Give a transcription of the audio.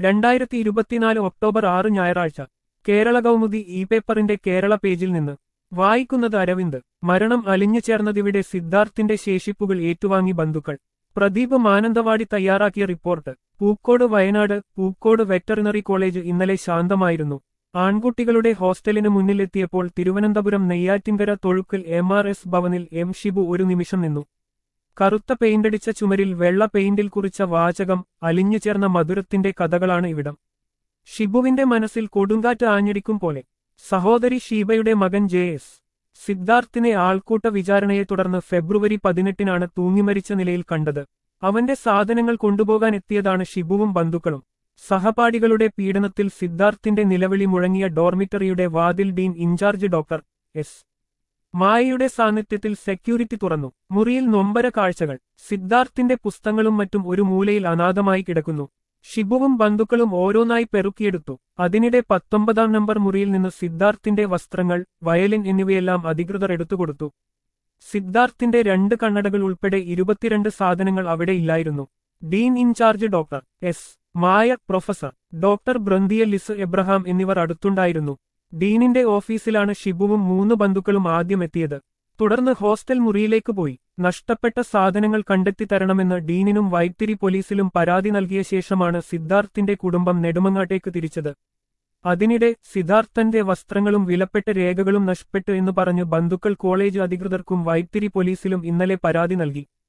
രണ്ടായിരത്തി ഇരുപത്തിനാല് ഒക്ടോബർ ആറ് ഞായറാഴ്ച കേരള കൗമുദി ഇ പേപ്പറിന്റെ കേരള പേജിൽ നിന്ന് വായിക്കുന്നത് അരവിന്ദ് മരണം അലിഞ്ഞു ചേർന്നതിവിടെ സിദ്ധാർത്ഥിന്റെ ശേഷിപ്പുകൾ ഏറ്റുവാങ്ങി ബന്ധുക്കൾ പ്രദീപ് മാനന്തവാടി തയ്യാറാക്കിയ report Pookode Wayanad Pookode veterinary college ഇന്നലെ ശാന്തമായിരുന്നു ആൺകുട്ടികളുടെ ഹോസ്റ്റലിന് മുന്നിലെത്തിയപ്പോൾ Thiruvananthapuram Neyyattinkara Thozhukkal M R S ഭവനിൽ എം ഷിബു ഒരു നിമിഷം നിന്നു കറുത്ത പെയിന്റടിച്ച ചുമരിൽ വെള്ള പെയിന്റിൽ കുറിച്ച വാചകം അലിഞ്ഞു ചേർന്ന മധുരത്തിന്റെ കഥകളാണ് ഇവിടം ഷിബുവിന്റെ മനസ്സിൽ കൊടുങ്കാറ്റ് ആഞ്ഞടിക്കും പോലെ സഹോദരി ഷീബയുടെ മകൻ ജെ എസ് സിദ്ധാർത്ഥിനെ ആൾക്കൂട്ട വിചാരണയെ തുടർന്ന് ഫെബ്രുവരി പതിനെട്ടിനാണ് തൂങ്ങിമരിച്ച നിലയിൽ കണ്ടത് അവന്റെ സാധനങ്ങൾ കൊണ്ടുപോകാൻ എത്തിയതാണ് ഷിബുവും ബന്ധുക്കളും സഹപാഠികളുടെ പീഡനത്തിൽ സിദ്ധാർത്ഥിന്റെ നിലവിളി മുഴങ്ങിയ ഡോർമിറ്ററിയുടെ വാതിൽ ഡീൻ ഇൻചാർജ് ഡോക്ടർ എസ് മായയുടെ സാന്നിധ്യത്തിൽ സെക്യൂരിറ്റി തുറന്നു മുറിയിൽ നൊമ്പര കാഴ്ചകൾ സിദ്ധാർത്ഥിന്റെ പുസ്തകങ്ങളും മറ്റും ഒരു മൂലയിൽ അനാഥമായി കിടക്കുന്നു ഷിബുവും ബന്ധുക്കളും ഓരോന്നായി പെറുക്കിയെടുത്തു അതിനിടെ പത്തൊമ്പതാം നമ്പർ മുറിയിൽ നിന്ന് സിദ്ധാർത്ഥിന്റെ വസ്ത്രങ്ങൾ വയലിൻ എന്നിവയെല്ലാം അധികൃതർ എടുത്തുകൊടുത്തു സിദ്ധാർത്ഥിന്റെ രണ്ട് കണ്ണടകൾ ഉൾപ്പെടെ ഇരുപത്തിരണ്ട് സാധനങ്ങൾ അവിടെ ഇല്ലായിരുന്നു dean in charge doctor S Maya professor doctor Brinthia Liz Abraham എന്നിവർ അടുത്തുണ്ടായിരുന്നു ഡീനിന്റെ ഓഫീസിലാണ് ഷിബുവും മൂന്ന് ബന്ധുക്കളും ആദ്യം എത്തിയത് തുടർന്ന് ഹോസ്റ്റൽ മുറിയിലേക്ക് പോയി നഷ്ടപ്പെട്ട സാധനങ്ങൾ കണ്ടെത്തി തരണമെന്ന് ഡീനിനും വൈത്തിരി പോലീസിലും പരാതി നൽകിയ ശേഷമാണ് സിദ്ധാർത്ഥിന്റെ കുടുംബം നെടുമങ്ങാട്ടേക്ക് തിരിച്ചത് അതിനിടെ സിദ്ധാർത്ഥന്റെ വസ്ത്രങ്ങളും വിലപ്പെട്ട രേഖകളും നഷ്ടപ്പെട്ടു എന്ന് പറഞ്ഞ് ബന്ധുക്കൾ കോളേജ് അധികൃതർക്കും വൈത്തിരി പോലീസിലും ഇന്നലെ പരാതി നൽകി